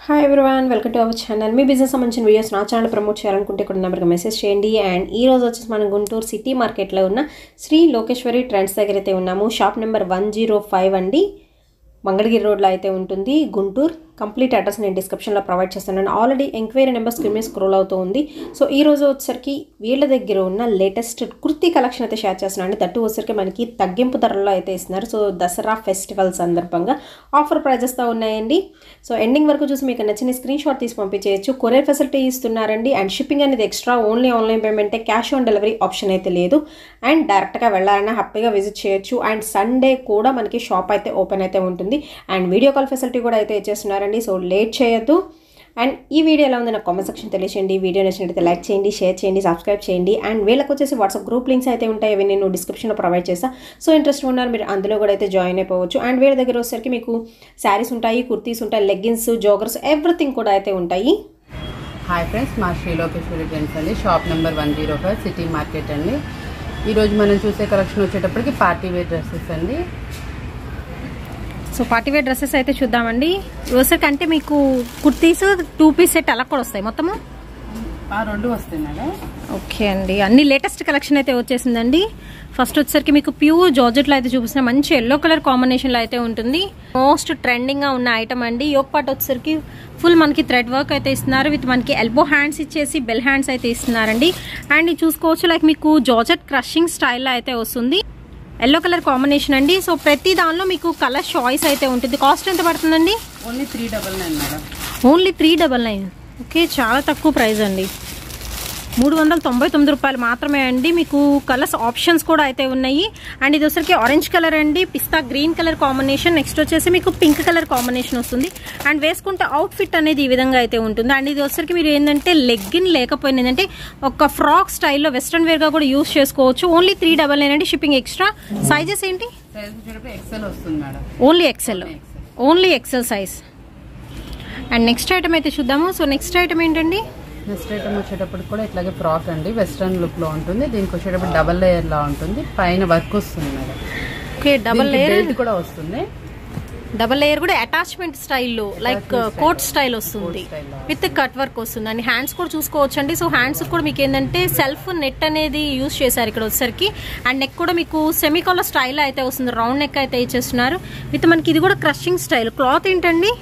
Hi everyone welcome to our channel మీ business సంబంధించిన videos నా ఛానల్ ప్రమోట్ చేయాలనుకుంటే ఇక్కడ నెంబర్కి మెసేజ్ చేయండి అండ్ ఈ రోజు వచ్చేసి మనం గుంటూరు సిటీ మార్కెట్లో ఉన్న శ్రీ లోకేశ్వరి ట్రెండ్స్ దగ్గర అయితే ఉన్నాము shop number one zero five అండి మంగళగిరి రోడ్లో అయితే ఉంటుంది గుంటూరు కంప్లీట్ అడ్రస్ నేను డిస్క్రిప్షన్లో ప్రొవైడ్ చేస్తాను ఆల్రెడీ ఎంక్వైరీ నెంబర్ స్క్రీన్ మీద స్క్రోల్ అవుతూ ఉంది సో ఈ రోజు వచ్చేసరికి వీళ్ళ దగ్గర ఉన్న లేటెస్ట్ కుర్తీ కలెక్షన్ అయితే షేర్ చేస్తున్నాను అండి దట్టు వచ్చేసరికి మనకి తగ్గింపు ధరల్లో అయితే ఇస్తున్నారు సో దసరా ఫెస్టివల్ సందర్భంగా ఆఫర్ ప్రైజెస్తో ఉన్నాయండి సో ఎండింగ్ వరకు చూసి మీకు నచ్చిన స్క్రీన్ షాట్ తీసి పంపించేయచ్చు కొరియర్ ఫెసిలిటీ ఇస్తున్నారండి అండ్ షిప్పింగ్ అనేది ఎక్స్ట్రా ఓన్లీ ఆన్లైన్ పేమెంటే క్యాష్ ఆన్ డెలివరీ ఆప్షన్ అయితే లేదు అండ్ డైరెక్ట్గా వెళ్ళాలన్నా హ్యాపీగా విజిట్ చేయొచ్చు అండ్ సండే కూడా మనకి షాప్ అయితే ఓపెన్ అయితే ఉంటుంది అండ్ వీడియో కాల్ ఫెసిలిటీ కూడా అయితే ఇచ్చేస్తున్నారండి సో లేట్ చేయొద్దు అండ్ ఈ వీడియో ఎలా ఉంది నాకు కామెంట్ సెక్షన్ తెలియచేయండి వీడియో నచ్చినట్లయితే లైక్ చేయండి షేర్ చేయండి సబ్స్క్రైబ్ చేయండి అండ్ వీళ్ళకి వచ్చేసి వాట్సాప్ గ్రూప్ లింక్స్ అయితే ఉంటాయి అవి నేను డిస్క్రిప్షన్లో ప్రొవైడ్ చేస్తాను సో ఇంట్రెస్ట్ ఉన్నారు మీరు అందులో కూడా అయితే జాయిన్ అయిపోవచ్చు అండ్ వీళ్ళ దగ్గర వచ్చేసరికి మీకు శారీస్ ఉంటాయి కుర్తీస్ ఉంటాయి లెగ్గిన్స్ జోగర్స్ ఎవ్రీథింగ్ కూడా అయితే ఉంటాయి హాయ్ ఫ్రెండ్స్ మా శ్రీ లోకేశ్వరి ట్రెండ్స్ అండి shop number one zero five city market అండి ఈరోజు మనం చూసే కలెక్షన్ వచ్చేటప్పటికి పార్టీ వేర్ డ్రెస్సెస్ అండి సో పార్టీ వేర్ డ్రెస్సెస్ అయితే చూద్దామండి వచ్చేసరికి అంటే మీకు కుర్తీస్ టూ పీస్ సెట్ అలా కూడా వస్తాయి మొత్తము ఆ రెండు వస్తాయి మేడం ఓకే అండి అన్ని లేటెస్ట్ కలెక్షన్ అయితే వచ్చేసిందండి ఫస్ట్ వచ్చేసరికి మీకు ప్యూర్ జార్జెట్లో అయితే చూపిస్తున్న మంచి ఎల్లో కలర్ కాంబినేషన్లో అయితే ఉంటుంది మోస్ట్ ట్రెండింగ్గా ఉన్న ఐటమ్ అండి యోగ్ పార్ట్ వచ్చేసరికి ఫుల్ మనకి థ్రెడ్ వర్క్ అయితే ఇస్తున్నారు విత్ మనకి ఎల్బో హ్యాండ్స్ ఇచ్చేసి బెల్ హ్యాండ్స్ అయితే ఇస్తున్నారండి అండ్ ఇది చూసుకోవచ్చు లైక్ మీకు జార్జెట్ క్రషింగ్ స్టైల్లో అయితే వస్తుంది ఎల్లో కలర్ కాంబినేషన్ అండి సో ప్రతి దానిలో మీకు కలర్ చాయిస్ అయితే ఉంటుంది కాస్ట్ ఎంత పడుతుందండి only three double nine madam only three double nine okay చాలా తక్కువ ప్రైస్ అండి మూడు వందల తొంభై తొమ్మిది రూపాయలు మాత్రమే అండి మీకు కలర్స్ ఆప్షన్స్ కూడా అయితే ఉన్నాయి అండ్ ఇది వచ్చరికి ఆరెంజ్ కలర్ అండి pista green colour combination next వచ్చేసి మీకు పింక్ కలర్ కాంబినేషన్ వస్తుంది అండ్ వేసుకుంటే అవుట్ ఫిట్ అనేది ఈ విధంగా అయితే ఉంటుంది అండ్ ఇది వచ్చరికి మీరు ఏంటంటే లెగ్గిన్ లేకపోయింది ఏంటంటే ఒక ఫ్రాక్ స్టైల్లో వెస్ట్రన్ వేర్గా కూడా యూస్ చేసుకోవచ్చు ఓన్లీ త్రీ డబల్ నైన్ అండి షిప్పింగ్ ఎక్స్ట్రా సైజెస్ ఏంటి సైజ్ వచ్చేటప్పుడు ఎక్సెల్ వస్తుంది madam only XL only XL size and next item అయితే చూద్దాము సో నెక్స్ట్ ఐటమ్ ఏంటండి నెక్స్ట్ ఐటమ్ వచ్చేటప్పుడు కూడా ఇట్లాగే ఫ్రాక్ అండి వెస్ట్రన్ లుక్ లో ఉంటుంది దీనికి వచ్చేటప్పుడు డబల్ లేయర్ లా ఉంటుంది పైన వర్క్ వస్తుంది madam okay double layer belt కూడా వస్తుంది డబల్ లేయర్ కూడా అటాచ్మెంట్ స్టైల్లో లైక్ కోట్ స్టైల్ వస్తుంది style లో. విత్ కట్ వర్క్ వస్తుంది అండ్ హ్యాండ్స్ కూడా చూసుకోవచ్చు అండి సో హ్యాండ్స్ కూడా మీకు ఏంటంటే సెల్ఫ్ నెట్ అనేది యూస్ చేశారు ఇక్కడ వచ్చేసరికి అండ్ నెక్ కూడా మీకు సెమికాలర్ స్టైల్ అయితే వస్తుంది రౌండ్ నెక్ అయితే ఇచ్చేస్తున్నారు విత్ మనకి ఇది కూడా క్రషింగ్ స్టైల్ క్లాత్ ఏంటండి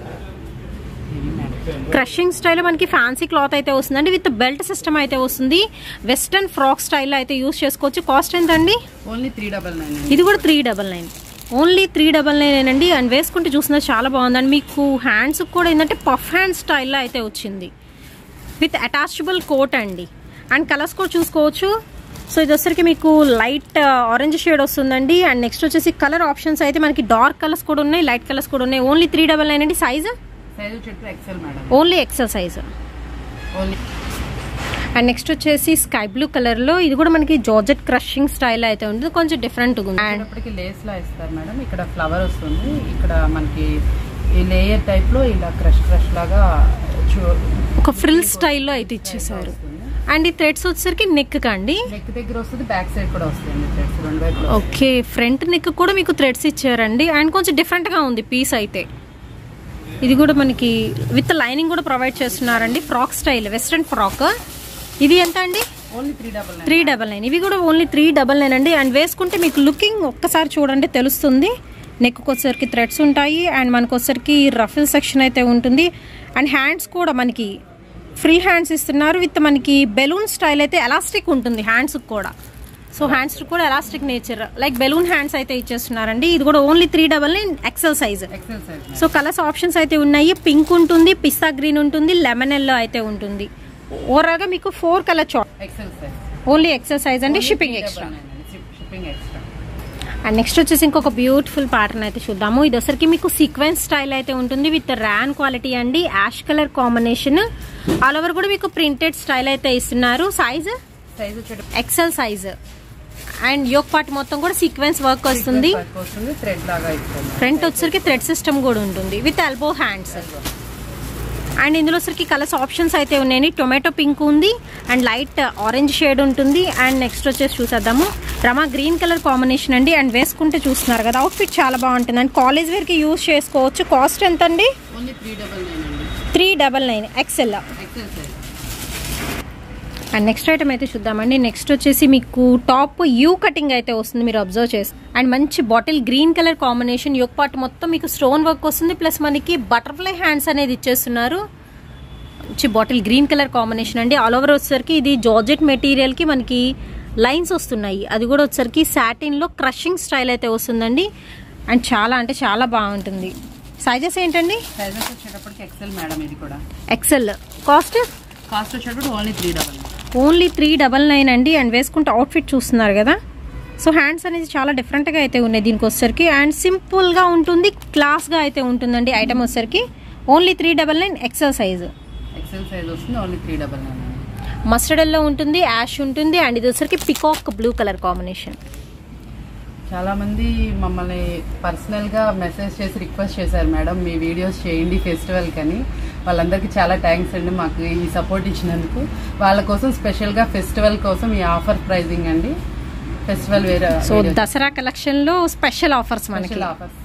క్రషింగ్ స్టైల్ మనకి ఫ్యాన్సీ క్లాత్ అయితే వస్తుందండి విత్ బెల్ట్ సిస్టమ్ అయితే వస్తుంది వెస్టర్న్ ఫ్రాక్ స్టైల్ అయితే యూస్ చేసుకోవచ్చు కాస్ట్ ఎంతండి ఓన్లీ త్రీ డబల్ నైన్ ఇది కూడా three double nine only three double nine అండి అండ్ వేసుకుంటే చూసినా చాలా బాగుందండి మీకు హ్యాండ్స్ కూడా ఏంటంటే పఫ్ హ్యాండ్ స్టైల్లో అయితే వచ్చింది విత్ అటాచబుల్ కోట్ అండి అండ్ కలర్స్ కూడా చూసుకోవచ్చు సో ఇది వచ్చరికి మీకు లైట్ ఆరెంజ్ షేడ్ వస్తుందండి అండ్ నెక్స్ట్ వచ్చేసి కలర్ ఆప్షన్స్ అయితే మనకి డార్క్ కలర్స్ కూడా ఉన్నాయి లైట్ కలర్స్ కూడా ఉన్నాయి ఓన్లీ త్రీ డబల్ నైన్ అండి సైజ్ సైజ్ వచ్చేటప్పుడు XL madam only XL size only and next వచ్చేసి స్కై బ్లూ కలర్ లో ఇది కూడా మనకి జార్జెట్ క్రషింగ్ స్టైల్ అయితే ఉంటుంది కొంచెం డిఫరెంట్ ఉంది అండ్ ఇప్పటికి లేస్ లా ఇస్తారు మేడం ఇక్కడ ఫ్లవర్ వస్తుంది ఇక్కడ మనకి ఈ లేయర్ టైప్ లో ఇలా క్రష్ క్రష్ లాగా చూ- ఒక ఫ్రిల్ స్టైల్లో అయితే ఇచ్చేసారు వస్తుంది అండ్ ఈ థ్రెడ్స్ వచ్చేసరికి నెక్ కండి నెక్ దగ్గర వస్తుంది బ్యాక్ సైడ్ కూడా వస్తుంది థ్రెడ్స్ రెండు వైపులు ఓకే ఫ్రంట్ నెక్ కూడా మీకు థ్రెడ్స్ ఇచ్చారండి అండ్ కొంచెం డిఫరెంట్ గా ఉంది పీస్ అయితే ఇది కూడా మనకి విత్ లైనింగ్ కూడా ప్రొవైడ్ చేస్తున్నారండి ఫ్రాక్ స్టైల్ వెస్ట్రన్ ఫ్రాక్ ఇది ఎంత అండి only three double nine three double nine ఇవి కూడా ఓన్లీ త్రీ డబల్ నైన్ అండి అండ్ వేసుకుంటే మీకు లుకింగ్ ఒక్కసారి చూడండి తెలుస్తుంది నెక్ వచ్చేసరికి థ్రెడ్స్ ఉంటాయి అండ్ మనకు వచ్చేసరికి రఫిల్ సెక్షన్ అయితే ఉంటుంది అండ్ హ్యాండ్స్ కూడా మనకి ఫ్రీ హ్యాండ్స్ ఇస్తున్నారు విత్ మనకి బెలూన్ స్టైల్ అయితే ఎలాస్టిక్ ఉంటుంది హ్యాండ్స్ కూడా సో హ్యాండ్స్ కూడా elastic nature like balloon hands అయితే ఇచ్చేస్తున్నారండి ఇది కూడా only three double nine XL size XL size so colours options అయితే ఉన్నాయి పింక్ ఉంటుంది పిస్తా గ్రీన్ ఉంటుంది లెమన్ ఎల్లో అయితే ఉంటుంది ఓవరాల్ గా మీకు four colour chart XL size only XL size అండి shipping extra shipping extra and next వచ్చేసి ఇంకొక బ్యూటిఫుల్ ప్యాటర్న్ అయితే చూద్దాము ఇది వచ్చరికి మీకు సీక్వెన్స్ స్టైల్ అయితే ఉంటుంది విత్ ర్యాన్ క్వాలిటీ అండి ash colour combination all over కూడా మీకు ప్రింటెడ్ స్టైల్ అయితే ఇస్తున్నారు సైజ్ సైజ్ వచ్చేటప్పుడు XL size and yoke part మొత్తం కూడా సీక్వెన్స్ వర్క్ వస్తుంది వర్క్ వస్తుంది థ్రెడ్ లాగా ఇస్తుంది ఫ్రంట్ వచ్చరికి థ్రెడ్ సిస్టమ్ కూడా ఉంటుంది విత్ ఎల్బో హ్యాండ్స్ అండ్ ఇందులో వచ్చరికి కలర్స్ ఆప్షన్స్ అయితే ఉన్నాయండి టొమాటో పింక్ ఉంది అండ్ లైట్ ఆరెంజ్ షేడ్ ఉంటుంది అండ్ నెక్స్ట్ వచ్చేసి చూసేద్దాము రమా గ్రీన్ కలర్ కాంబినేషన్ అండి అండ్ వేసుకుంటే చూస్తున్నారు కదా అవుట్ఫిట్ చాలా బాగుంటుంది అండ్ కాలేజ్ వేర్కి యూస్ చేసుకోవచ్చు కాస్ట్ ఎంత అండి ఓన్లీ త్రీ డబల్ నైన్ అండి three double nine XL XL size and next item అయితే చూద్దామండి నెక్స్ట్ వచ్చేసి మీకు టాప్ యూ కటింగ్ అయితే వస్తుంది మీరు అబ్జర్వ్ చేస్తే అండ్ మంచి బాటిల్ గ్రీన్ కలర్ కాంబినేషన్ యొక్క పార్ట్ మొత్తం మీకు స్టోన్ వర్క్ వస్తుంది ప్లస్ మనకి బటర్ఫ్లై హ్యాండ్స్ అనేది ఇచ్చేస్తున్నారు మంచి బాటిల్ గ్రీన్ కలర్ కాంబినేషన్ అండి ఆల్ ఓవర్ వచ్చేసరికి ఇది జార్జెట్ మెటీరియల్కి మనకి లైన్స్ వస్తున్నాయి అది కూడా వచ్చేసరికి సాటిన్లో క్రషింగ్ స్టైల్ అయితే వస్తుందండి అండ్ చాలా అంటే చాలా బాగుంటుంది సైజెస్ ఏంటండి సైజెస్ వచ్చేటప్పటికి ఎక్సెల్ మేడం ఇది కూడా ఎక్సెల్ కాస్ట్ కాస్ట్ వచ్చేటప్పుడు only three double only three double nine అండి అండ్ వేసుకుంటే అవుట్ఫిట్ చూస్తున్నారు కదా సో హ్యాండ్స్ అనేది చాలా డిఫరెంట్గా అయితే ఉన్నాయి దీనికి వచ్చేసరికి అండ్ సింపుల్గా ఉంటుంది క్లాస్గా అయితే ఉంటుందండి ఐటమ్ వచ్చేసరికి only three double nine XL size XL size వస్తుంది only three double nine mustard yellow ఉంటుంది యాష్ ఉంటుంది అండ్ ఇది వచ్చేసరికి పికాక్ బ్లూ కలర్ కాంబినేషన్ చాలా మంది మమ్మల్ని పర్సనల్ గా మెసేజ్ చేసి రిక్వెస్ట్ చేశారు మేడం మీ వీడియోస్ చేయండి ఫెస్టివల్ కని వాళ్ళందరికీ చాలా థ్యాంక్స్ అండి మాకు ఈ సపోర్ట్ ఇచ్చినందుకు వాళ్ళ కోసం స్పెషల్ గా ఫెస్టివల్ కోసం ఈ ఆఫర్ ప్రైజింగ్ అండి ఫెస్టివల్ వేరే సో దసరా కలెక్షన్లో స్పెషల్ ఆఫర్స్ మనకి special offers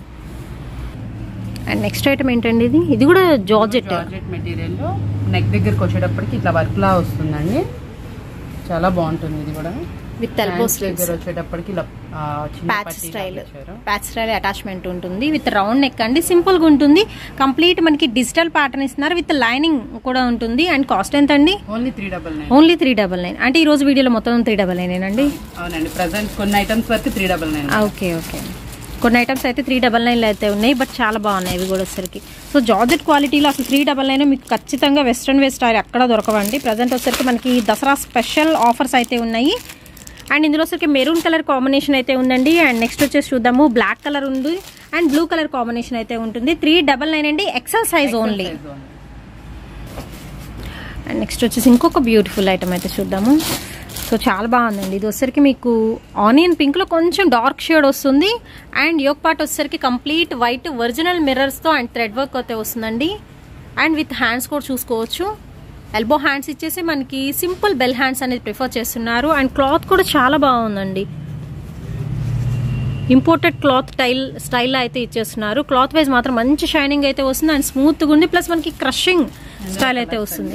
and next item ఏంటండి ఇది ఇది కూడా జార్జెట్ జార్జెట్ మెటీరియల్ లో నెక్ దగ్గరికి వచ్చేటప్పటికి ఇట్లా వర్క్ లా వస్తుందండి చాలా బాగుంటుంది ఇది కూడా విత్ ఎల్బో Hands స్లీవ్స్ దగ్గర వచ్చేటప్పటికి ఇలా ఆ, చిన్న ప్యాచ్ పట్టీ స్టైల్ లాగా ఇచ్చారు. ప్యాచ్ స్టైల్ అటాచ్మెంట్ ఉంటుంది విత్ రౌండ్ నెక్ అండి సింపుల్ గా ఉంటుంది కంప్లీట్ మనకి డిజిటల్ ప్యాటర్న్ ఇస్తున్నారు విత్ లైనింగ్ కూడా ఉంటుంది అండ్ కాస్ట్ ఎంత అండి only three double nine only three double nine అంటే ఈ రోజు వీడియోలో మొత్తం త్రీ డబల్ నైన్ అండి అవునండి ప్రజెంట్ కొన్ని ఐటమ్స్ వరకు three double nine okay okay కొన్ని ఐటమ్స్ అయితే త్రీ డబల్ నైన్లో అయితే ఉన్నాయి బట్ చాలా బాగున్నాయి ఇవి కూడా వచ్చరికి సో జార్జెట్ క్వాలిటీలో అసలు త్రీ డబల్ నైన్ మీకు ఖచ్చితంగా వెస్ట్రన్ వేర్ స్టైల్ ఎక్కడ దొరకవండి ప్రజెంట్ వచ్చరికి మనకి దసరా స్పెషల్ ఆఫర్స్ అయితే ఉన్నాయి అండ్ ఇందులో వచ్చరికి మెరూన్ కలర్ కాంబినేషన్ అయితే ఉందండి అండ్ నెక్స్ట్ వచ్చేసి చూద్దాము బ్లాక్ కలర్ ఉంది అండ్ బ్లూ కలర్ కాంబినేషన్ అయితే ఉంటుంది త్రీ డబల్ నైన్ అండి XL size only and next వచ్చేసి ఇంకొక బ్యూటిఫుల్ ఐటమ్ అయితే చూద్దాము సో చాలా బాగుందండి ఇది వచ్చేసరికి మీకు ఆనియన్ పింక్లో కొంచెం డార్క్ షేడ్ వస్తుంది అండ్ యోక్ పార్ట్ వచ్చేసరికి కంప్లీట్ వైట్ ఒరిజినల్ మిర్రర్స్తో అండ్ థ్రెడ్ వర్క్ అయితే వస్తుందండి అండ్ విత్ హ్యాండ్స్ కూడా చూసుకోవచ్చు ఎల్బో హ్యాండ్స్ ఇచ్చేసి మనకి సింపుల్ బెల్ హ్యాండ్స్ అనేది ప్రిఫర్ చేస్తున్నారు అండ్ క్లాత్ కూడా చాలా బాగుందండి ఇంపోర్టెడ్ క్లాత్ టైల్ స్టైల్లో అయితే ఇచ్చేస్తున్నారు క్లాత్ వైజ్ మాత్రం మంచి షైనింగ్ అయితే వస్తుంది అండ్ స్మూత్గా ఉంది ప్లస్ మనకి క్రషింగ్ స్టైల్ అయితే వస్తుంది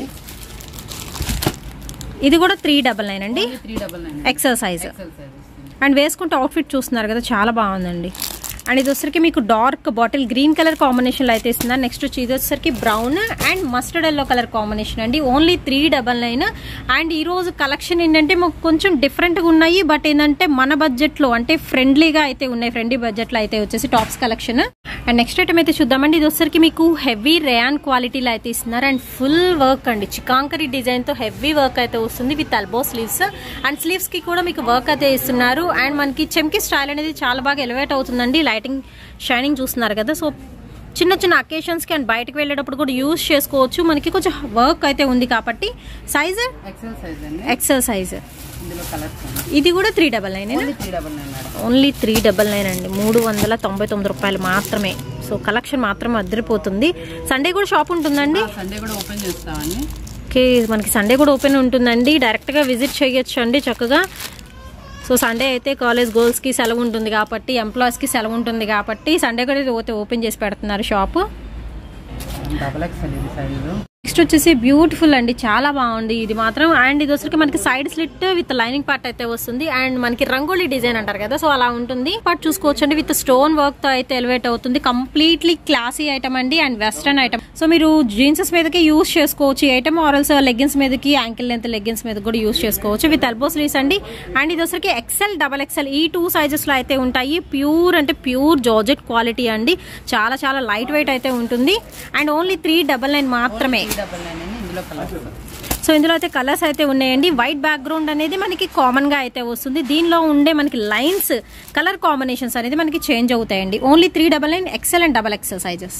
ఇది కూడా త్రీ డబల్ నైన్ అండి three double nine XL size XL size వస్తుంది అండ్ వేసుకుంటే అవుట్ఫిట్ చూస్తున్నారు కదా చాలా బాగుందండి అండ్ ఇది వచ్చరికి మీకు డార్క్ బాటిల్ గ్రీన్ కలర్ కాంబినేషన్లో అయితే ఇస్తున్నారు నెక్స్ట్ వచ్చి ఇది వచ్చరికి brown and mustard yellow colour combination అండి only three double nine and ఈ రోజు కలెక్షన్ ఏంటంటే మాకు కొంచెం డిఫరెంట్గా ఉన్నాయి బట్ ఏంటంటే మన బడ్జెట్లో అంటే ఫ్రెండ్లీగా అయితే ఉన్నాయి ఫ్రెండ్లీ బడ్జెట్లో అయితే వచ్చేసి tops collection and next item అయితే చూద్దామండి ఇది వచ్చరికి మీకు హెవీ రేయాన్ క్వాలిటీలో అయితే ఇస్తున్నారు అండ్ ఫుల్ వర్క్ అండి చికాంకరీ డిజైన్తో హెవీ వర్క్ అయితే వస్తుంది విత్ అల్బో స్లీవ్స్ అండ్ స్లీవ్స్కి కూడా మీకు వర్క్ అయితే ఇస్తున్నారు అండ్ మనకి చెమ్కి స్టైల్ అనేది చాలా బాగా ఎలివేట్ అవుతుందండి లైటింగ్ షైనింగ్ చూస్తున్నారు కదా సో చిన్న చిన్న అకేషన్స్కి అండ్ బయటకు వెళ్ళేటప్పుడు కూడా యూజ్ చేసుకోవచ్చు మనకి కొంచెం వర్క్ అయితే ఉంది కాబట్టి సైజ్ ఎక్సెల్ సైజ్ అండి ఎక్సెల్ సైజ్ ఇందులో కలర్స్ ఇది కూడా three double nine only three double nine madam only three double nine అండి మూడు వందల తొంభై తొమ్మిది రూపాయలు మాత్రమే సో కలెక్షన్ మాత్రం అద్దరిపోతుంది సండే కూడా షాప్ ఉంటుందండి సండే కూడా ఓపెన్ చేస్తామండి ఓకే మనకి సండే కూడా ఓపెన్ ఉంటుందండి డైరెక్ట్గా విజిట్ చేయొచ్చు అండి చక్కగా సో సండే అయితే కాలేజ్ గర్ల్స్కి సెలవు ఉంటుంది కాబట్టి ఎంప్లాయీస్కి సెలవు ఉంటుంది కాబట్టి సండే కూడా పోతే ఓపెన్ చేసి పెడుతున్నారు షాపు డబల్ ఎక్సెల్ ఇది సైజు నెక్స్ట్ వచ్చేసి బ్యూటిఫుల్ అండి చాలా బాగుంది ఇది మాత్రం అండ్ ఇది వచ్చరికి మనకి side slit with lining part అయితే వస్తుంది అండ్ మనకి రంగోలీ డిజైన్ అంటారు కదా సో అలా ఉంటుంది బట్ చూసుకోవచ్చు అండి విత్ స్టోన్ వర్క్ తో అయితే ఎలివేట్ అవుతుంది కంప్లీట్లీ క్లాసీ ఐటమ్ అండి అండ్ వెస్టర్న్ ఐటమ్ సో మీరు జీన్సెస్ మీదకి యూస్ చేసుకోవచ్చు ఈ ఐటమ్ ఆరల్స్ లెగ్గిన్స్ మీదకి యాంకిల్ లెంత్ లెగ్గిన్స్ మీద కూడా యూస్ చేసుకోవచ్చు విత్ ఎల్బో స్లీవ్స్ అండి అండ్ ఇది వచ్చరికి ఎక్సెల్ డబల్ ఎక్సెల్ ఈ టూ సైజెస్ లో అయితే ఉంటాయి ప్యూర్ అంటే ప్యూర్ జార్జెట్ క్వాలిటీ అండి చాలా చాలా లైట్ వెయిట్ అయితే ఉంటుంది and only three double nine మాత్రమే త్రీ డబల్ నైన్ అండి ఇందులో కలర్స్ సో ఇందులో అయితే కలర్స్ అయితే ఉన్నాయండి వైట్ బ్యాక్గ్రౌండ్ అనేది మనకి కామన్ గా అయితే వస్తుంది దీనిలో ఉండే మనకి లైన్స్ కలర్ కాంబినేషన్స్ అనేది మనకి చేంజ్ అవుతాయండి only three double nine XL and double XL sizes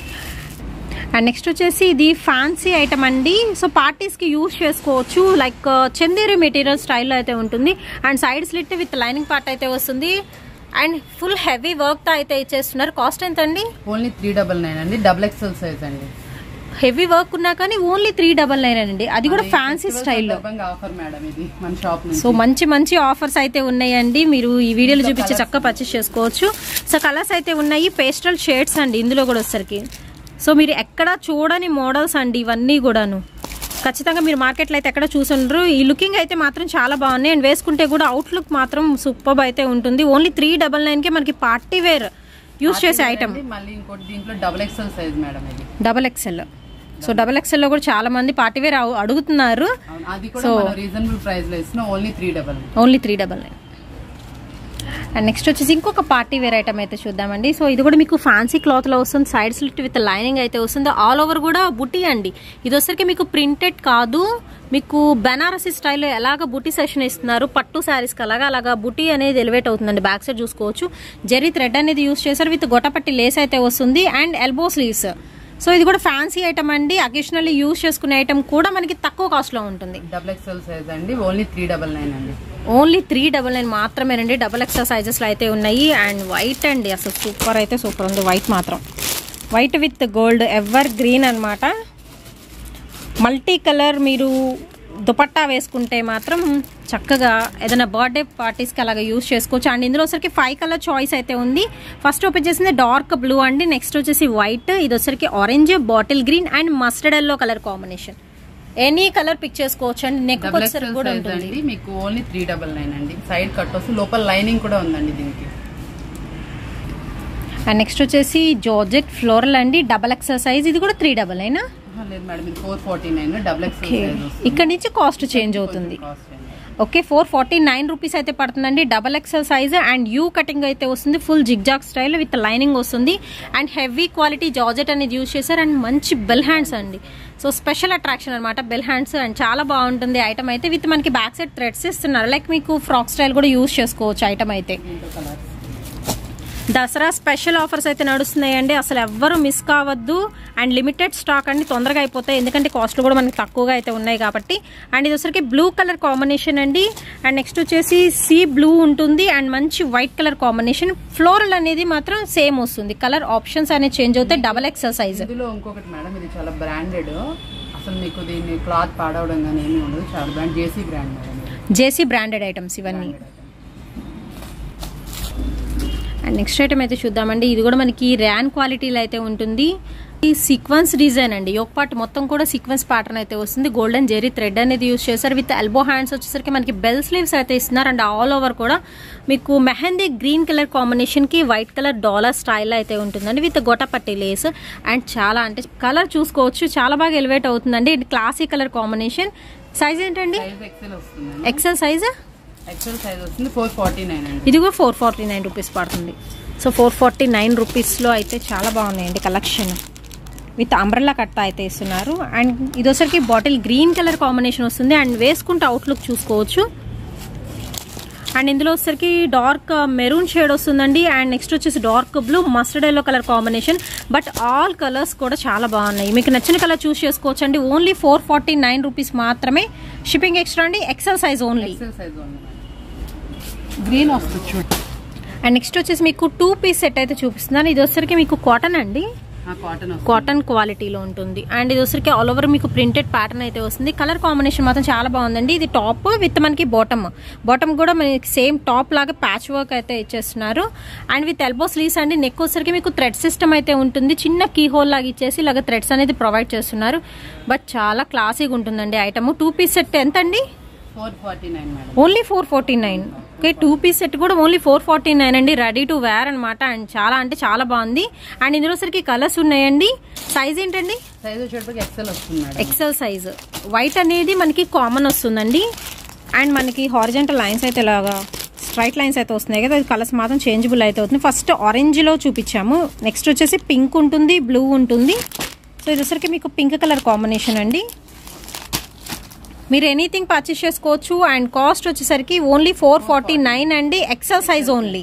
and next వచ్చేసి ఇది ఫ్యాన్సీ ఐటమ్ అండి సో పార్టీస్కి యూజ్ చేసుకోవచ్చు లైక్ చందేరి మెటీరియల్ స్టైల్లో అయితే ఉంటుంది and side slit with lining part అయితే వస్తుంది అండ్ ఫుల్ హెవీ వర్క్తో అయితే ఇచ్చేస్తున్నారు కాస్ట్ ఎంత అండి ఓన్లీ త్రీ డబల్ నైన్ అండి డబల్ ఎక్సెల్ సైజ్ అండి హెవీ వర్క్ ఉన్నా కానీ ఓన్లీ త్రీ డబల్ నైన్ అండి అది కూడా ఫ్యాన్సీ స్టైల్లో ఆఫర్ మేడం ఇది మన షాప్ నుంచి సో మంచి మంచి ఆఫర్స్ అయితే ఉన్నాయండి మీరు ఈ వీడియోలో చూపించి చక్కగా పర్చేస్ చేసుకోవచ్చు సో కలర్స్ అయితే ఉన్నాయి పేస్టల్ షేడ్స్ అండి ఇందులో కూడా వచ్చరికి సో మీరు ఎక్కడ చూడని మోడల్స్ అండి ఇవన్నీ కూడాను ఖచ్చితంగా మీరు మార్కెట్లో అయితే ఎక్కడ చూసుండ్రు ఈ లుకింగ్ అయితే మాత్రం చాలా బాగున్నాయి అండ్ వేసుకుంటే కూడా అవుట్లుక్ మాత్రం సూపర్ అయితే ఉంటుంది ఓన్లీ త్రీ డబల్ నైన్కే మనకి పార్టీ వేర్ యూస్ చేసే ఐటమ్ అండి, మళ్ళీ ఇంకోటి దీంట్లో డబుల్ ఎక్సెల్ సైజ్ మేడం ఇది డబల్ ఎక్సెల్ సో డబల్ ఎక్సెల్లో కూడా చాలా మంది పార్టీ వేర్ అడుగుతున్నారు అవును, అది కూడా మనం రీజనబుల్ ప్రైస్ లో ఇస్తున్నాం only three double only three double nine and next వచ్చేసి ఇంకొక పార్టీ వేర్ ఐటమ్ అయితే చూద్దామండి సో ఇది కూడా మీకు ఫ్యాన్సీ క్లాత్లో వస్తుంది సైడ్ స్లిట్ విత్ లైనింగ్ అయితే వస్తుంది ఆల్ ఓవర్ కూడా బుటీ అండి ఇది వచ్చరికి మీకు ప్రింటెడ్ కాదు మీకు బెనారసీ స్టైల్లో ఎలాగ బుటీ సెషన్ ఇస్తున్నారు పట్టు శారీస్కి అలాగా అలాగా బుటీ అనేది ఎలివేట్ అవుతుందండి బ్యాక్ సైడ్ చూసుకోవచ్చు జెరీ థ్రెడ్ అనేది యూస్ చేశారు విత్ గొట్టపట్టి లేస్ అయితే వస్తుంది అండ్ ఎల్బో స్లీవ్స్ సో ఇది కూడా ఫ్యాన్సీ ఐటమ్ అండి అకేషనల్లీ యూస్ చేసుకునే ఐటమ్ కూడా మనకి తక్కువ కాస్ట్లో ఉంటుంది డబుల్ ఎక్సెల్ సైజ్ అండి ఓన్లీ త్రీ డబల్ నైన్ అండి ఓన్లీ త్రీ డబల్ నైన్ మాత్రమేనండి డబల్ ఎక్స్ట్రా సైజెస్లో అయితే ఉన్నాయి అండ్ వైట్ అండి అసలు సూపర్ అయితే సూపర్ ఉంది వైట్ మాత్రం white with gold ever green అన్నమాట మల్టీ కలర్ మీరు దుపట్టా వేసుకుంటే మాత్రం చక్కగా ఏదైనా బర్త్డే పార్టీస్కి అలాగ యూస్ చేసుకోవచ్చు అండ్ ఇందులో వచ్చరికి ఫైవ్ కలర్ చాయిస్ అయితే ఉంది ఫస్ట్ ఓపెన్ చేసింది డార్క్ బ్లూ అండి నెక్స్ట్ వచ్చేసి వైట్ ఇది వచ్చరికి orange bottle green and mustard yellow colour combination any colour pick చేసుకోవచ్చు అండి నెక్ డబుల్ వచ్చరికి ఎక్సెల్ కూడా సైజ్ ఉంటుంది అండి మీకు ఓన్లీ త్రీ డబల్ నైన్ అండి సైడ్ కట్ వస్తుంది లోపల లైనింగ్ కూడా ఉందండి దీనికి అండ్ నెక్స్ట్ వచ్చేసి జార్జెట్ ఫ్లోరల్ అండి డబల్ ఎక్సెల్ సైజ్ ఇది కూడా త్రీ డబల్ అయినా ఆహా, లేదు మేడం ఇది four forty nine double XL okay size వస్తుంది ఇక్కడ నుంచి కాస్ట్ చేంజ్ అవుతుంది కాస్ట్ అండి. Okay four forty nine rupees అయితే పడుతుందండి double XL size and U cutting అయితే వస్తుంది full zigzag style with lining వస్తుంది అండ్ హెవీ క్వాలిటీ జార్జెట్ అనేది యూస్ చేశారు అండ్ మంచి బెల్ హ్యాండ్స్ అండి సో స్పెషల్ అట్రాక్షన్ అనమాట బెల్ హ్యాండ్స్ అండ్ చాలా బాగుంటుంది ఐటమ్ అయితే విత్ మనకి బ్యాక్ సైడ్ థ్రెడ్స్ ఇస్తున్నారు లైక్ మీకు ఫ్రాక్ స్టైల్ కూడా యూస్ చేసుకోవచ్చు ఐటమ్ అయితే దీంట్లో కలర్స్ దసరా స్పెషల్ ఆఫర్స్ అయితే నడుస్తున్నాయండి అసలు ఎవ్వరు మిస్ కావద్దు అండ్ లిమిటెడ్ స్టాక్ అండి తొందరగా అయిపోతాయి ఎందుకంటే కాస్ట్లు కూడా మనకి తక్కువగా అయితే ఉన్నాయి కాబట్టి అండ్ ఇది వచ్చరికి బ్లూ కలర్ కాంబినేషన్ అండి అండ్ నెక్స్ట్ వచ్చేసి సీ బ్లూ ఉంటుంది అండ్ మంచి వైట్ కలర్ కాంబినేషన్ ఫ్లోరల్ అనేది మాత్రం సేమ్ వస్తుంది కలర్ ఆప్షన్స్ అనేది చేంజ్ అవుతాయి డబల్ ఎక్సెల్ సైజ్ ఇందులో ఇంకొకటి మేడం ఇది చాలా బ్రాండెడ్ అసలు మీకు దీన్ని క్లాత్ పాడవడం కానీ ఏమీ ఉండదు చాలా బ్రాండ్ జేసీ బ్రాండ్ మేడం ఇది. జేసీ బ్రాండెడ్ ఐటమ్స్ ఇవన్నీ అండ్ నెక్స్ట్ ఐటమ్ అయితే చూద్దామండి ఇది కూడా మనకి ర్యాన్ క్వాలిటీలో అయితే ఉంటుంది ఈ సీక్వెన్స్ డిజైన్ అండి యోక్ పార్ట్ మొత్తం కూడా సీక్వెన్స్ ప్యాటర్న్ అయితే వస్తుంది గోల్డెన్ జెరీ థ్రెడ్ అనేది యూస్ చేశారు విత్ ఎల్బో హ్యాండ్స్ వచ్చేసరికి మనకి బెల్ స్లీవ్స్ అయితే ఇస్తున్నారు అండ్ ఆల్ ఓవర్ కూడా మీకు మెహందీ గ్రీన్ కలర్ కాంబినేషన్ కి వైట్ కలర్ డాలర్ స్టైల్ అయితే ఉంటుందండి విత్ గొట్టపట్టి లేస్ అండ్ చాలా అంటే కలర్ చూసుకోవచ్చు చాలా బాగా ఎలివేట్ అవుతుందండి క్లాసిక్ కలర్ కాంబినేషన్ సైజ్ ఏంటండి సైజ్ ఎక్సెల్ వస్తుంది ఎక్సెల్ సైజ్ ఎక్సెల్ సైజ్ వస్తుంది ఫోర్ ఫార్టీ నైన్ అండి ఇది కూడా ఫోర్ ఫార్టీ నైన్ రూపీస్ పడుతుంది సో ఫోర్ ఫార్టీ నైన్ రూపీస్లో అయితే చాలా బాగున్నాయండి కలెక్షన్ విత్ అంబ్రెల్లా కట్ట అయితే ఇస్తున్నారు అండ్ ఇది వచ్చరికి బాటిల్ గ్రీన్ కలర్ కాంబినేషన్ వస్తుంది అండ్ వేసుకుంటే అవుట్లుక్ చూసుకోవచ్చు అండ్ ఇందులో వచ్చరికి డార్క్ మెరూన్ షేడ్ వస్తుందండి అండ్ నెక్స్ట్ వచ్చేసి dark blue mustard yellow colour combination but all colours కూడా చాలా బాగున్నాయి మీకు నచ్చిన కలర్ చూస్ చేసుకోవచ్చు అండి only four forty nine rupees మాత్రమే షిప్పింగ్ ఎక్స్ట్రా అండి XL size only XL size ఉంది గ్రీన్ వస్తుంది చూడు అండ్ నెక్స్ట్ వచ్చేసి మీకు టూ పీస్ సెట్ అయితే చూపిస్తున్నాను ఇది వచ్చరికి మీకు కాటన్ అండి కాటన్ వస్తుంది కాటన్ క్వాలిటీలో ఉంటుంది అండ్ ఇది వచ్చరికి ఆల్ ఓవర్ మీకు ప్రింటెడ్ ప్యాటర్న్ అయితే వస్తుంది కలర్ కాంబినేషన్ మాత్రం చాలా బాగుందండి ఇది టాప్ విత్ మనకి బాటమ్ బాటమ్ కూడా మనకి సేమ్ టాప్ లాగా ప్యాచ్ వర్క్ అయితే ఇచ్చేస్తున్నారు అండ్ విత్ ఎల్బో స్లీవ్స్ అండి నెక్ వచ్చరికి మీకు థ్రెడ్ సిస్టమ్ అయితే ఉంటుంది చిన్న కీ హోల్ లాగా ఇచ్చేసి ఇలాగ థ్రెడ్స్ అనేది ప్రొవైడ్ చేస్తున్నారు బట్ చాలా క్లాసీగా ఉంటుందండి ఐటమ్ టూ పీస్ సెట్ ఎంత అండి four forty nine madam only four forty nine okay two piece set కూడా ఓన్లీ ఫోర్ ఫార్టీ నైన్ అండి రెడీ టు వేర్ అనమాట అండ్ చాలా అంటే చాలా బాగుంది అండ్ ఇందులో సరికి కలర్స్ ఉన్నాయండి సైజ్ ఏంటండి సైజ్ వచ్చేటప్పటికి ఎక్సెల్ వస్తుంది మేడం ఎక్సెల్ సైజ్ వైట్ అనేది మనకి కామన్ వస్తుందండి అండ్ మనకి హారిజెంటల్ లైన్స్ అయితే ఇలాగా స్ట్రైట్ లైన్స్ అయితే వస్తున్నాయి కదా కలర్స్ మాత్రం చేంజబుల్ అయితే అవుతుంది ఫస్ట్ ఆరెంజ్లో చూపించాము నెక్స్ట్ వచ్చేసి పింక్ ఉంటుంది బ్లూ ఉంటుంది సో ఇది వచ్చరికి మీకు పింక్ కలర్ కాంబినేషన్ అండి మీరు ఎనీథింగ్ పర్చేస్ చేసుకోవచ్చు అండ్ కాస్ట్ వచ్చేసరికి ఓన్లీ ఫోర్ ఫార్టీ నైన్ అండి XL size only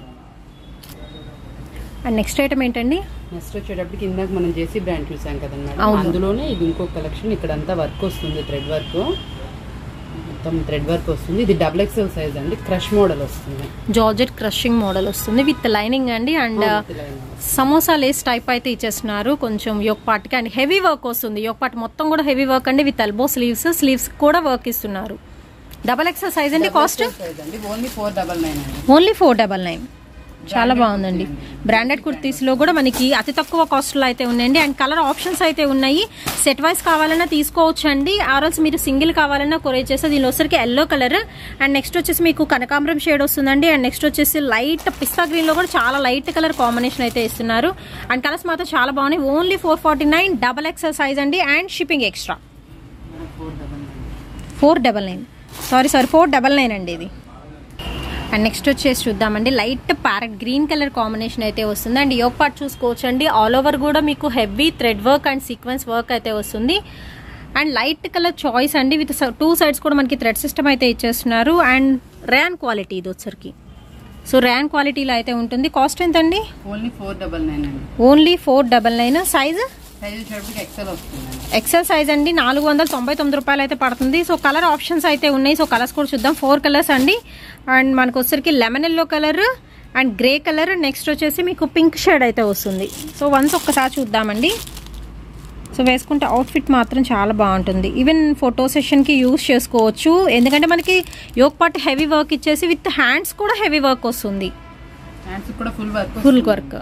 and next item ఏంటండి నెక్స్ట్ వచ్చేటప్పటికి ఇందాక మనం జేసీ బ్రాండ్ చూసాం కదండి మేడం అవును. అందులోనే ఇది ఇంకో కలెక్షన్ ఇక్కడంతా వర్క్ వస్తుంది థ్రెడ్ వర్క్ మొత్తం థ్రెడ్ వర్క్ వస్తుంది ఇది డబుల్ ఎక్స్ఎల్ సైజ్ అండి క్రష్ మోడల్ వస్తుంది జార్జెట్ క్రషింగ్ మోడల్ వస్తుంది విత్ లైనింగ్ అండి అండ్ సమోసా లేస్ టైప్ అయితే ఇచ్చేస్తున్నారు కొంచెం యోక్ పార్ట్కి అండ్ హెవీ వర్క్ వస్తుంది యోక్ పార్ట్ మొత్తం కూడా హెవీ వర్క్ అండి విత్ ఎల్బో స్లీవ్స్ స్లీవ్స్ కూడా వర్క్ ఇస్తున్నారు డబల్ ఎక్సెల్ సైజ్ అండి కాస్ట్ సైజ్ అండి ఓన్లీ ఫోర్ డబల్ నైన్ అండి ఓన్లీ ఫోర్ డబల్ నైన్ చాలా బాగుందండి బ్రాండెడ్ కుర్తీస్లో కూడా మనకి అతి తక్కువ కాస్ట్లో అయితే ఉన్నాయండి అండ్ కలర్ ఆప్షన్స్ అయితే ఉన్నాయి సెట్ వైస్ కావాలన్నా తీసుకోవచ్చు అండి ఆర్ఎల్స్ మీరు సింగిల్ కావాలన్నా కొరియర్ చేస్తే దీనిలో వచ్చరికి ఎల్లో కలర్ అండ్ నెక్స్ట్ వచ్చేసి మీకు కనకాంబరం షేడ్ వస్తుందండి అండ్ నెక్స్ట్ వచ్చేసి లైట్ పిస్తా గ్రీన్లో కూడా చాలా లైట్ కలర్ కాంబినేషన్ అయితే ఇస్తున్నారు అండ్ కలర్స్ మాత్రం చాలా బాగున్నాయి only four forty nine double XL size అండి and shipping extra four double nine four double nine sorry sorry four double nine అండి ఇది అండ్ నెక్స్ట్ వచ్చేసి చూద్దామండి light parrot green colour combination అయితే వస్తుంది అండ్ యోగ్ పార్ట్ చూసుకోవచ్చు అండి all over కూడా మీకు heavy thread work and sequence work అయితే వస్తుంది అండ్ లైట్ కలర్ చాయిస్ అండి విత్ టూ సైడ్స్ కూడా మనకి థ్రెడ్ సిస్టమ్ అయితే ఇచ్చేస్తున్నారు అండ్ ర్యాన్ క్వాలిటీ ఇది వచ్చరికి సో ర్యాన్ క్వాలిటీలో అయితే ఉంటుంది కాస్ట్ ఎంత అండి ఓన్లీ ఫోర్ డబల్ నైన్ అండి only four double nine size size వచ్చేటప్పటికి ఎక్సెల్ వస్తుందండి ఎక్సెల్ సైజ్ అండి నాలుగు వందల తొంభై తొమ్మిది రూపాయలు అయితే పడుతుంది సో కలర్ ఆప్షన్స్ అయితే ఉన్నాయి సో కలర్స్ కూడా చూద్దాం ఫోర్ కలర్స్ అండి అండ్ మనకు వచ్చరికి lemon yellow colour and grey colour next వచ్చేసి మీకు పింక్ షేడ్ అయితే వస్తుంది సో వన్స్ ఒక్కసారి చూద్దామండి సో వేసుకుంటే అవుట్ఫిట్ మాత్రం చాలా బాగుంటుంది ఈవెన్ ఫోటో సెషన్కి యూస్ చేసుకోవచ్చు ఎందుకంటే మనకి యోగ్ పార్ట్ హెవీ వర్క్ ఇచ్చేసి విత్ హ్యాండ్స్ కూడా హెవీ వర్క్ వస్తుంది హ్యాండ్స్ కూడా full work full work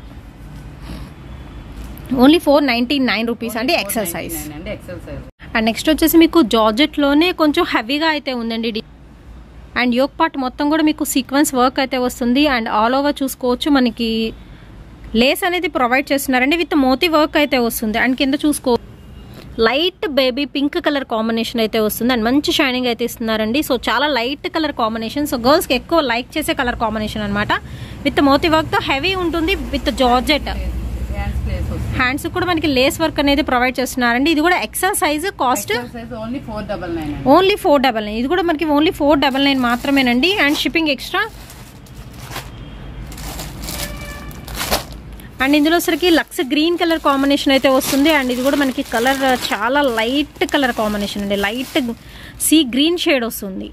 only four ninety nine rupees అండి ఎక్సెల్ సైజ్ అండి ఎక్సెల్ సైజ్ అండ్ నెక్స్ట్ వచ్చేసి మీకు జార్జెట్లోనే కొంచెం హెవీగా అయితే ఉందండి డి- అండ్ యోగ్ పార్ట్ మొత్తం కూడా మీకు సీక్వెన్స్ వర్క్ అయితే వస్తుంది అండ్ ఆల్ ఓవర్ చూసుకోవచ్చు మనకి లేస్ అనేది ప్రొవైడ్ చేస్తున్నారండి విత్ మోతీ వర్క్ అయితే వస్తుంది అండ్ కింద చూసుకో light baby pink colour combination అయితే వస్తుంది అండ్ మంచి షైనింగ్ అయితే ఇస్తున్నారండి సో చాలా లైట్ కలర్ కాంబినేషన్ సో గర్ల్స్కి ఎక్కువ లైక్ చేసే కలర్ కాంబినేషన్ అనమాట విత్ మోతీ వర్క్తో హెవీ ఉంటుంది విత్ జార్జెట్ హ్యాండ్స్ ప్లేస్ వస్తుంది హ్యాండ్స్ కూడా మనకి లేస్ వర్క్ అనేది ప్రొవైడ్ చేస్తున్నారండి ఇది కూడా XL size cost XL size only four double nine అండి ఓన్లీ ఫోర్ డబల్ నైన్ ఇది కూడా మనకి ఓన్లీ ఫోర్ డబల్ నైన్ మాత్రమేనండి అండ్ షిప్పింగ్ ఎక్స్ట్రా అండ్ ఇందులో సరికి లక్స్ గ్రీన్ కలర్ కాంబినేషన్ అయితే వస్తుంది అండ్ ఇది కూడా మనకి కలర్ చాలా లైట్ కలర్ కాంబినేషన్ అండి లైట్ సీ గ్రీన్ షేడ్ వస్తుంది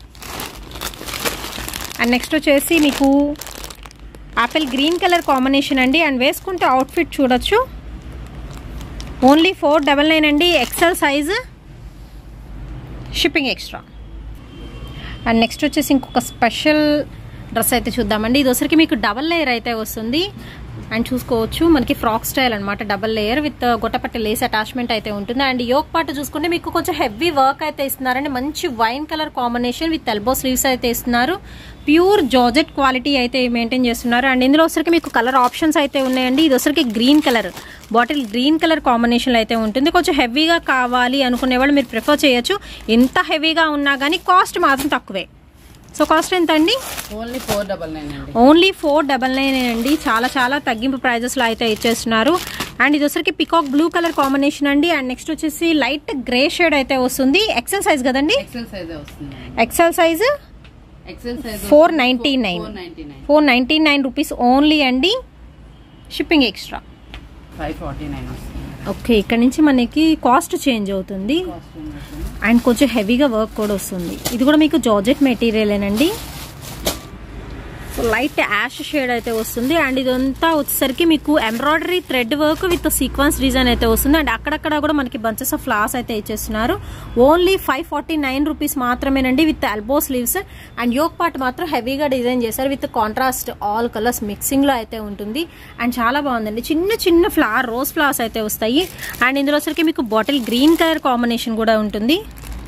అండ్ నెక్స్ట్ వచ్చేసి మీకు ఆపిల్ గ్రీన్ కలర్ కాంబినేషన్ అండి అండ్ వేసుకుంటే అవుట్ఫిట్ చూడొచ్చు ఓన్లీ ఫోర్ డబల్ నైన్ అండి XL size shipping extra and next వచ్చేసి ఇంకొక స్పెషల్ డ్రెస్ అయితే చూద్దామండి ఇది వచ్చరికి మీకు డబల్ లేయర్ అయితే వస్తుంది అండ్ చూసుకోవచ్చు మనకి ఫ్రాక్ స్టైల్ అనమాట డబల్ లేయర్ విత్ గొట్టపట్టి లేస్ అటాచ్మెంట్ అయితే ఉంటుంది అండ్ యోక్ పార్ట్ చూసుకుంటే మీకు కొంచెం హెవీ వర్క్ అయితే ఇస్తున్నారండి మంచి wine colour combination with elbow sleeves అయితే ఇస్తున్నారు ప్యూర్ జార్జెట్ క్వాలిటీ అయితే మెయింటైన్ చేస్తున్నారు అండ్ ఇందులో వచ్చరికి మీకు కలర్ ఆప్షన్స్ అయితే ఉన్నాయండి ఇది వచ్చరికి green colour bottle green colour కాంబినేషన్లో అయితే ఉంటుంది కొంచెం హెవీగా కావాలి అనుకునే వాళ్ళు మీరు ప్రిఫర్ చేయొచ్చు ఎంత హెవీగా ఉన్నా కానీ కాస్ట్ మాత్రం తక్కువే సో కాస్ట్ ఎంత అండి ఓన్లీ ఫోర్ డబల్ నైన్ అండి ఓన్లీ ఫోర్ డబల్ నైన్ అండి చాలా చాలా తగ్గింపు ప్రైజెస్లో అయితే ఇచ్చేస్తున్నారు అండ్ ఇది వచ్చరికి పికాక్ బ్లూ కలర్ కాంబినేషన్ అండి అండ్ నెక్స్ట్ వచ్చేసి లైట్ గ్రే షేడ్ అయితే వస్తుంది ఎక్సెల్ సైజ్ కదండి ఎక్సెల్ సైజ్ వస్తుంది XL size XL size four ninety nine four ninety nine four ninety nine rupees only అండి shipping extra five forty nine వస్తుంది okay ఇక్కడ నుంచి మనకి కాస్ట్ చేంజ్ అవుతుంది కాస్ట్ వస్తుంది అండ్ కొంచెం హెవీగా వర్క్ కూడా వస్తుంది ఇది కూడా మీకు జార్జెట్ మెటీరియలేనండి సో లైట్ యాష్ షేడ్ అయితే వస్తుంది అండ్ ఇదంతా వచ్చేసరికి మీకు embroidery thread work with sequence design అయితే వస్తుంది అండ్ అక్కడక్కడ కూడా మనకి బంచెస్ ఆఫ్ ఫ్లాస్ అయితే ఇచ్చేస్తున్నారు only five forty nine rupees మాత్రమేనండి with elbow sleeves and yoke part మాత్రం హెవీగా డిజైన్ చేశారు with contrast all colours mixing లో అయితే ఉంటుంది అండ్ చాలా బాగుందండి చిన్న చిన్న ఫ్లవర్ రోజ్ ఫ్లవర్స్ అయితే వస్తాయి అండ్ ఇందులో వచ్చరికి మీకు బాటిల్ గ్రీన్ కలర్ కాంబినేషన్ కూడా ఉంటుంది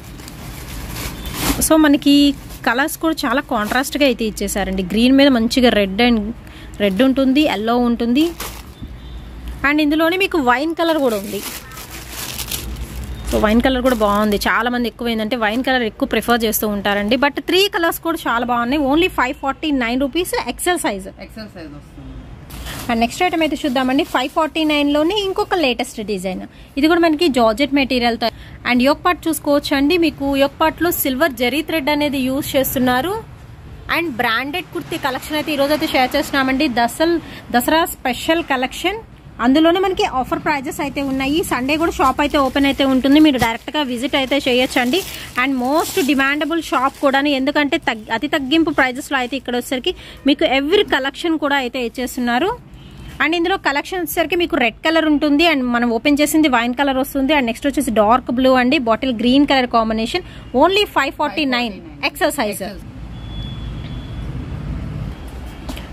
సో మనకి కలర్స్ కూడా చాలా కాంట్రాస్ట్గా అయితే ఇచ్చేసారండి గ్రీన్ మీద మంచిగా రెడ్ అండ్ రెడ్ ఉంటుంది ఎల్లో ఉంటుంది అండ్ ఇందులోనే మీకు వైన్ కలర్ కూడా ఉంది సో వైన్ కలర్ కూడా బాగుంది చాలా మంది ఎక్కువ ఏంటంటే వైన్ కలర్ ఎక్కువ ప్రిఫర్ చేస్తూ ఉంటారండి బట్ త్రీ కలర్స్ కూడా చాలా బాగున్నాయి only five forty nine rupees XL size XL size వస్తుంది అండ్ నెక్స్ట్ ఐటమ్ అయితే చూద్దామండి ఫైవ్ ఫార్టీ నైన్లోనే ఇంకొక లేటెస్ట్ డిజైన్ ఇది కూడా మనకి జార్జెట్ మెటీరియల్తో అండ్ యోక్ పార్ట్ చూసుకోవచ్చు అండి మీకు యోక్ పార్ట్లో సిల్వర్ జరీ థ్రెడ్ అనేది యూజ్ చేస్తున్నారు అండ్ బ్రాండెడ్ కుర్తీ కలెక్షన్ అయితే ఈరోజు అయితే షేర్ చేస్తున్నామండి దసల్ దసరా స్పెషల్ కలెక్షన్ అందులోనే మనకి ఆఫర్ ప్రైజెస్ అయితే ఉన్నాయి సండే కూడా షాప్ అయితే ఓపెన్ అయితే ఉంటుంది మీరు డైరెక్ట్గా విజిట్ అయితే చేయొచ్చండి అండ్ మోస్ట్ డిమాండబుల్ షాప్ కూడా ఎందుకంటే తగ్- అతి తగ్గింపు ప్రైజెస్లో అయితే ఇక్కడ వచ్చేసరికి మీకు ఎవ్రీ కలెక్షన్ కూడా అయితే ఇచ్చేస్తున్నారు అండ్ ఇందులో కలెక్షన్ వచ్చేసరికి మీకు రెడ్ కలర్ ఉంటుంది అండ్ మనం ఓపెన్ చేసింది వైన్ కలర్ వస్తుంది అండ్ నెక్స్ట్ వచ్చేసి డార్క్ బ్లూ అండి bottle green colour combination only five forty nine XL size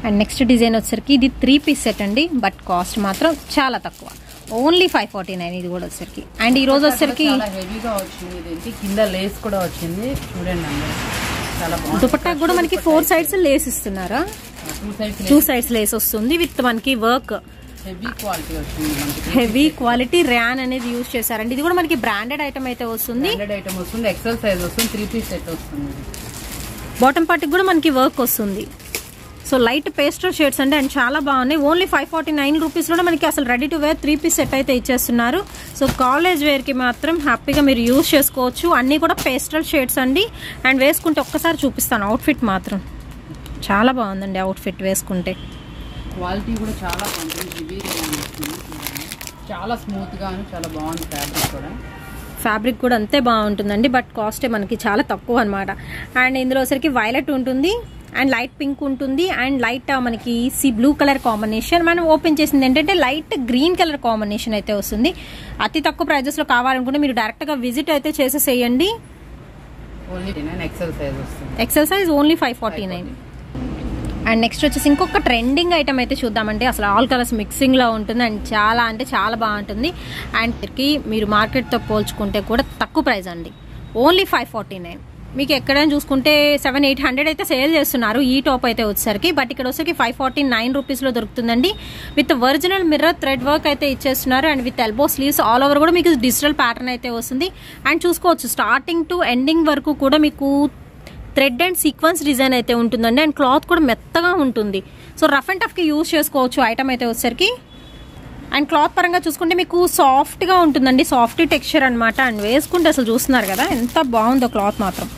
and next design వచ్చేసరికి ఇది త్రీ పీస్ సెట్ అండి బట్ కాస్ట్ మాత్రం చాలా తక్కువ ఓన్లీ ఫైవ్ ఫార్టీ నైన్ ఇది కూడా వచ్చేసరికి అండ్ ఈ రోజు వచ్చేసరికి చాలా హెవీగా వచ్చింది ఇదేంటి కింద లేస్ కూడా వచ్చింది చూడండి అందరూ చాలా బాగుంది దుపట్టాకు కూడా మనకి ఫోర్ సైడ్స్ లేస్ ఇస్తున్నారా two sides two sides lace వస్తుంది విత్ మనకి వర్క్ హెవీ క్వాలిటీ వచ్చింది మనకి హెవీ క్వాలిటీ ర్యాన్ అనేది యూజ్ చేశారండి ఇది కూడా మనకి బ్రాండెడ్ ఐటమ్ అయితే వస్తుంది బ్రాండెడ్ ఐటమ్ వస్తుంది ఎక్సెల్ సైజ్ వస్తుంది త్రీ పీస్ సెట్ వస్తుంది బాటమ్ పార్ట్కి కూడా మనకి వర్క్ వస్తుంది సో లైట్ పేస్టర్ షేడ్స్ అండి అండ్ చాలా బాగున్నాయి ఓన్లీ ఫైవ్ ఫార్టీ నైన్ రూపీస్లో మనకి అసలు ready to wear three piece set అయితే ఇచ్చేస్తున్నారు సో కాలేజ్ వేర్కి మాత్రం హ్యాపీగా మీరు యూజ్ చేసుకోవచ్చు అన్నీ కూడా పేస్టల్ షేడ్స్ అండి అండ్ వేసుకుంటే ఒక్కసారి చూపిస్తాను అవుట్ఫిట్ మాత్రం చాలా బాగుందండి అవుట్ఫిట్ వేసుకుంటే క్వాలిటీ కూడా చాలా బాగుంటుంది హెవీగా వస్తుంది చాలా స్మూత్ గాను చాలా బాగుంది ఫ్యాబ్రిక్ కూడా ఫ్యాబ్రిక్ కూడా అంతే బాగుంటుందండి బట్ కాస్టే మనకి చాలా తక్కువ అనమాట అండ్ ఇందులో సరికి వైలెట్ ఉంటుంది అండ్ లైట్ పింక్ ఉంటుంది అండ్ లైట్ మనకి సి బ్లూ కలర్ కాంబినేషన్ మనం ఓపెన్ చేసింది ఏంటంటే లైట్ గ్రీన్ కలర్ కాంబినేషన్ అయితే వస్తుంది అతి తక్కువ ప్రైజెస్లో కావాలనుకుంటే మీరు డైరెక్ట్గా విజిట్ అయితే చేసేసేయండి ఓన్లీ నైన్ ఎక్సెల్ సైజ్ వస్తుంది XL size only five forty nine and next వచ్చేసి ఇంకొక ట్రెండింగ్ ఐటమ్ అయితే చూద్దామంటే అసలు ఆల్ కలర్స్ మిక్సింగ్లో ఉంటుంది అండ్ చాలా అంటే చాలా బాగుంటుంది అండ్ కి మీరు మార్కెట్తో పోల్చుకుంటే కూడా తక్కువ ప్రైస్ అండి ఓన్లీ ఫైవ్ ఫార్టీ నైన్ మీకు ఎక్కడైనా చూసుకుంటే సెవెన్ ఎయిట్ హండ్రెడ్ అయితే సేల్ చేస్తున్నారు ఈ టాప్ అయితే వచ్చేసరికి బట్ ఇక్కడ వచ్చేసరికి ఫైవ్ ఫార్టీ నైన్ రూపీస్లో దొరుకుతుందండి with original mirror thread work అయితే ఇచ్చేస్తున్నారు and with elbow sleeves all over కూడా మీకు డిజిటల్ ప్యాటర్న్ అయితే వస్తుంది అండ్ చూసుకోవచ్చు స్టార్టింగ్ టు ఎండింగ్ వరకు కూడా మీకు థ్రెడ్ అండ్ సీక్వెన్స్ డిజైన్ అయితే ఉంటుందండి అండ్ క్లాత్ కూడా మెత్తగా ఉంటుంది సో రఫ్ అండ్ టఫ్కి యూజ్ చేసుకోవచ్చు ఐటమ్ అయితే వచ్చేసరికి అండ్ క్లాత్ పరంగా చూసుకుంటే మీకు సాఫ్ట్గా ఉంటుందండి సాఫ్ట్ టెక్స్చర్ అనమాట అండ్ వేసుకుంటే అసలు చూస్తున్నారు కదా ఎంత బాగుందో క్లాత్ మాత్రం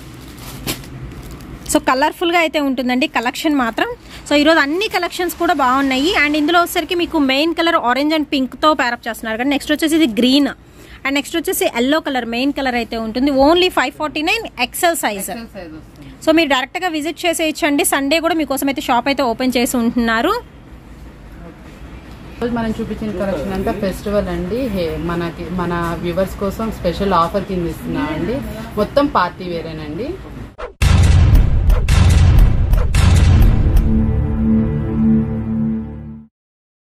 సో కలర్ఫుల్గా అయితే ఉంటుందండి కలెక్షన్ మాత్రం సో ఈరోజు అన్ని కలెక్షన్స్ కూడా బాగున్నాయి అండ్ ఇందులో వచ్చేసరికి మీకు మెయిన్ కలర్ ఆరెంజ్ అండ్ పింక్తో ప్యారప్ చేస్తున్నారు కానీ నెక్స్ట్ వచ్చేసి ఇది గ్రీన్ అండ్ నెక్స్ట్ వచ్చేసి ఎల్లో కలర్ మెయిన్ కలర్ అయితే ఉంటుంది only five forty nine XL size XL size వస్తుంది సో మీరు డైరెక్ట్గా విజిట్ చేసేయచ్చండి సండే కూడా మీకోసం అయితే షాప్ అయితే ఓపెన్ చేసి ఉంటున్నారు రోజు మనం చూపించిన కలెక్షన్ అంతా ఫెస్టివల్ అండి హే- మనకి మన వ్యూవర్స్ కోసం స్పెషల్ ఆఫర్ కింద ఇస్తున్నాం అండి మొత్తం పార్టీ వేరేనండి